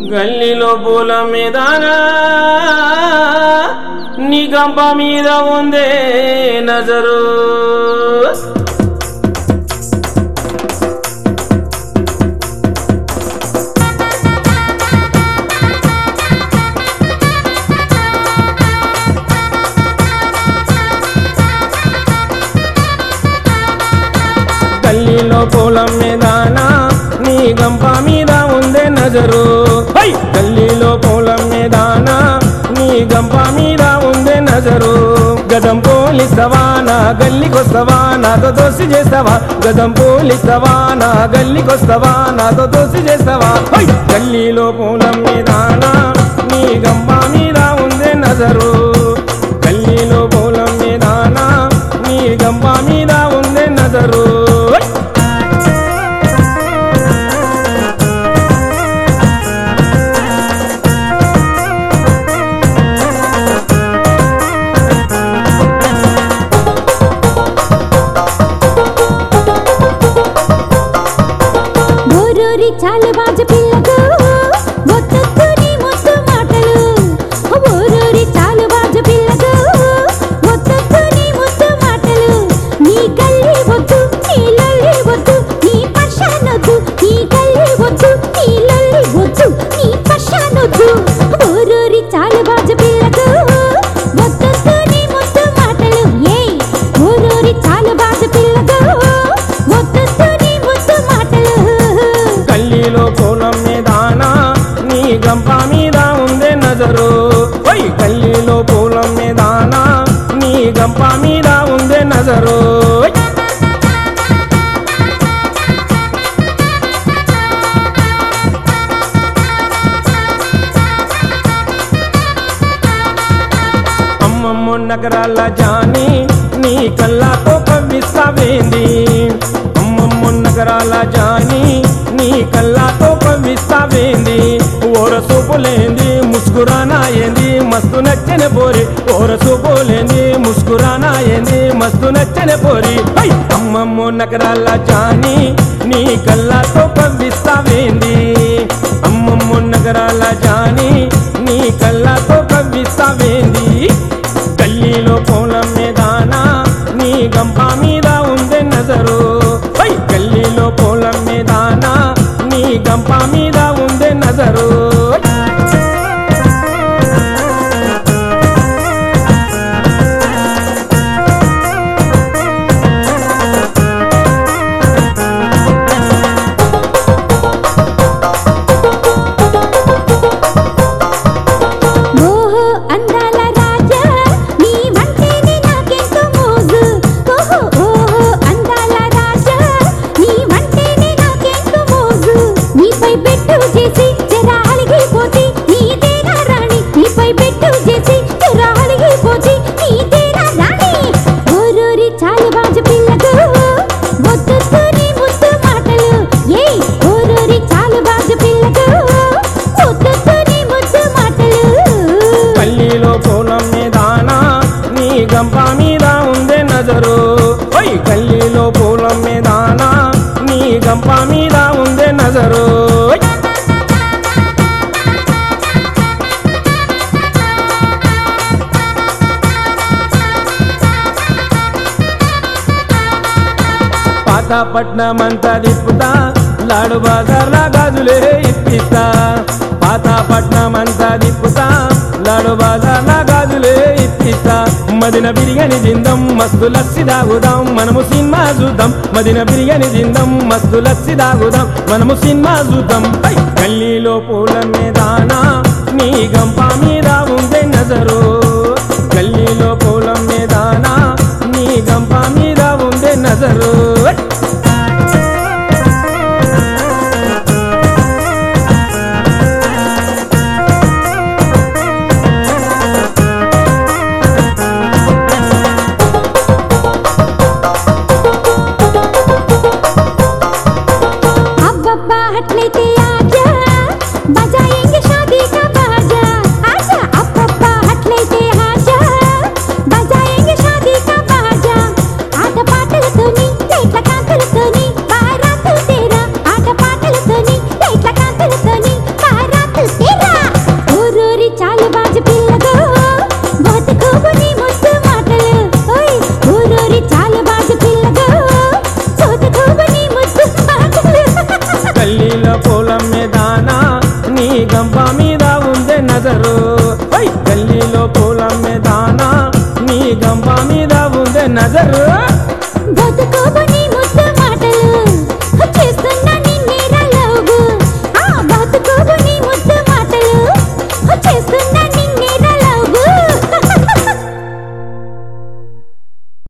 గల్లీలో పూల మీదనా నీ గంప మీద ఉందే నజరు గల్లీలో పూలం మీదనా నీ గంప మీద ఉందే నజరు హై! గల్లీలో పూలం మీదనా నీ గంప మీద ఉందే నజరు గదం పోలిస్తావా నా గల్లీకొస్తావా నాతో దోసి చేస్తావా గదం పోలిస్తావా నా గల్లీకొస్తావా నాతో దోసి చేస్తావా హై! గల్లీలో పూలం మీదనా నీ గంప మీద ఉందే నజరు గల్లీలో పూలం మీదనా నీ గంప మీద ఉందే నజరు హై! ఊరూరి చాలు బాజు పిల్లకు ఒత్తొత్తు నీ ముద్దు మాటలు ఊరూరి చాలు బాజు పిల్లకు ఒత్తొత్తు నీ ముద్దు మాటలు నీ గల్లి వద్దు నీ లల్లి వద్దు నీ పషానొద్దు నీ గల్లి వద్దు నీ లల్లి వద్దు నీ పషానొద్దు ఊరూరి చాలు బాజు పిల్లకు ఒత్తొత్తు నీ ముద్దు మాటలు ఏయ్ ఊరూరి చాలు బాజు పిల్లకు ఒత్తొత్తు నీ ముద్దు మాటలు గల్లీలో పొలం మీదానా నీ గంప మీద ఉందే నజరు ఓయ్ గల్లీలో పొలం మీదానా నీ గంప మీద ఉందే నజరు ఓయ్! అమ్మమ్మ నగరాల జాని నీ కళ్ళతో కవ్విస్తావేంది అమ్మమ్మ నగరాల జాని నీ కళ్ళతో కవ్విస్తావేంది ఓర సూపులేంది ముస్కురానాయంది మస్తు నచ్చని పోరి ఓర సూపులేంది ముస్కురానాయంది మస్తు నచ్చని పోరి హై! అమ్మమ్మ నగరాల జాని నీ కళ్ళతో కవ్విస్తావేంది అమ్మమ్మ నగరాల జాని నీ కళ్ళతో కవ్విస్తావేంది గల్లీలో పొలం మీదానా నీ గంప మీద ఉందే నజరు హై! గల్లీలో పొలం మీదానా నీ గంప మీద ఉందే నజరు ఓహో అందాల రాజా నీ వంటేనే నాకెంతో మోజు ఓహో ఓహో అందాల రాజా నీ వంటేనే నాకెంతో మోజు నీపై పెట్టు చేసి జరా అలిగిపోతే నీదేనా రాణి నీపై పెట్టు చేసి జరా అలిగిపోతే నీదేనా రాణి ఓరూరి చాలు బాజు పిల్లకు వద్దొద్దు నీ ముద్దు మాటలు ఏయ్ ఓరూరి చాలు బాజు పిల్లకు వద్దొద్దు నీ ముద్దు మాటలు గల్లీలో పొలం మీదానా నీ గంప మీద ఉందే నజరు ఓయ్ గల్లీలో పొలం మీదానా నీ గంప మీద ఉందే నజరు ఓయ్! పాతపట్నం అంతా తిప్పుతా లాడు బజార్ల గాజులే ఇప్పిస్తా పాతపట్నం అంతా తిప్పుతా లాడు బజార్ల గాజులే ఇప్పిస్తా మదిన బిర్యానీ తిందాం మస్తు లస్సి దాగుదాం మనము సినిమా చూద్దాం మదిన బిర్యానీ తిందాం మస్తు లస్సి దాగుదాం మనము సినిమా చూద్దాం హై! గల్లీలో పూల